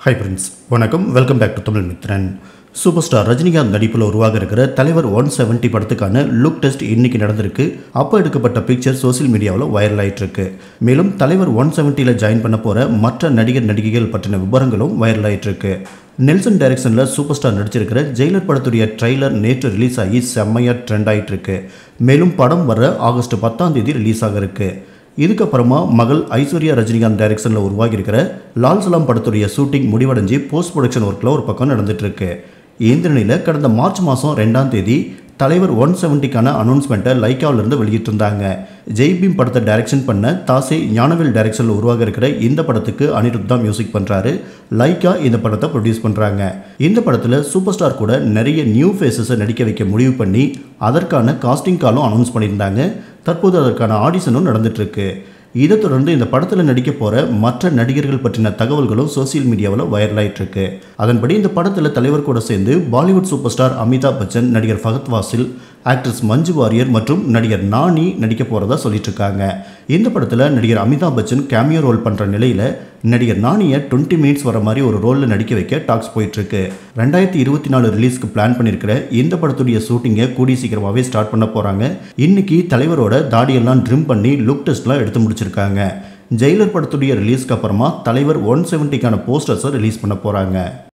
hi friends வணக்கம் welcome back to Tamil Mithran super star Rajinikanth நடிப்பில் உருவாக இருக்கிற தலைவர் ஒன் செவன்ட்டி படத்துக்கான லுக் டெஸ்ட் இன்னைக்கு நடந்திருக்கு அப்போ எடுக்கப்பட்ட பிக்சர் சோஷியல் மீடியாவில் வைரல் ஆயிட்டு இருக்கு மேலும் தலைவர் ஒன் செவன்ட்டியில் ஜாயின் பண்ண போகிற மற்ற நடிகர் நடிகைகள் பற்றின விவரங்களும் வைரல் ஆயிட்டு இருக்கு நெல்சன் டைரக்ஷனில் சூப்பர் ஸ்டார் நடிச்சிருக்கிற ஜெயிலர் படத்துடைய ட்ரைலர் நேற்று ரிலீஸ் ஆகி செம்மையாக ட்ரெண்ட் ஆயிட்டு இருக்கு மேலும் படம் வர ஆகஸ்ட் பத்தாம் தேதி ரிலீஸ் ஆக இருக்கு இதுக்கப்புறமா மகள் ஐஸ்வர்யா ரஜினிகாந்த் டைரக்ஷனில் உருவாகி இருக்கிற லால் சலாம் படத்துடைய ஷூட்டிங் முடிவடைஞ்சு போஸ்ட் ப்ரொடக்ஷன் ஒர்க்கில் ஒரு பக்கம் நடந்துட்டு இருக்கு இந்த நிலையில் கடந்த மார்ச் மாதம் ரெண்டாம் தேதி தலைவர் ஒன் செவன்ட்டிக்கான அனௌன்ஸ்மெண்ட்டை லைக்காவிலிருந்து வெளியிட்டிருந்தாங்க ஜெய்பீம் படத்தை டைரக்ஷன் பண்ண தாசே ஞானவேல் டைரக்ஷனில் உருவாக இருக்கிற இந்த படத்துக்கு அனிருத் தான் மியூசிக் பண்ணுறாரு லைக்கா இந்த படத்தை ப்ரொடியூஸ் பண்ணுறாங்க இந்த படத்தில் சூப்பர் ஸ்டார் கூட நிறைய நியூ ஃபேஸஸை நடிக்க வைக்க முடிவு பண்ணி அதற்கான காஸ்டிங் காலும் அனௌன்ஸ் பண்ணியிருந்தாங்க தற்போது அதற்கான ஆடிஷனும் நடந்துட்டுருக்கு இதை தொடர்ந்து இந்த படத்தில் நடிக்க போகிற மற்ற நடிகர்கள் பற்றின தகவல்களும் சோசியல் மீடியாவில் வைரல் ஆயிட்டு இருக்கு அதன்படி இந்த படத்தில் தலைவர் கூட சேர்ந்து Bollywood super star Amitabh Bachchan நடிகர் ஃபகத் வாசில் ஆக்ட்ரஸ் மஞ்சு வாரியர் மற்றும் நடிகர் நானி நடிக்க போகிறதா சொல்லிட்டு இருக்காங்க இந்த படத்தில் நடிகர் அமிதாப் பச்சன் கேமியோ ரோல் பண்ணுற நிலையில் நடிகர் நானியை டுவெண்ட்டி மினிட்ஸ் வர மாதிரி ஒரு ரோலில் நடிக்க வைக்க டாக்ஸ் போயிட்டுருக்கு ரெண்டாயிரத்தி இருபத்தி நாலு ரிலீஸ்க்கு பிளான் பண்ணியிருக்கிற இந்த படத்துடைய ஷூட்டிங்கை கூடி சீக்கிரமாகவே ஸ்டார்ட் பண்ண போகிறாங்க இன்னைக்கு தலைவரோட தாடியெல்லாம் ட்ரிம் பண்ணி லுக் டெஸ்ட்லாம் எடுத்து முடிச்சிருக்காங்க ஜெயிலர் படத்துடைய ரிலீஸ்க்கு அப்புறமா தலைவர் ஒன் செவன்ட்டிக்கான போஸ்டர்ஸை ரிலீஸ் பண்ண போகிறாங்க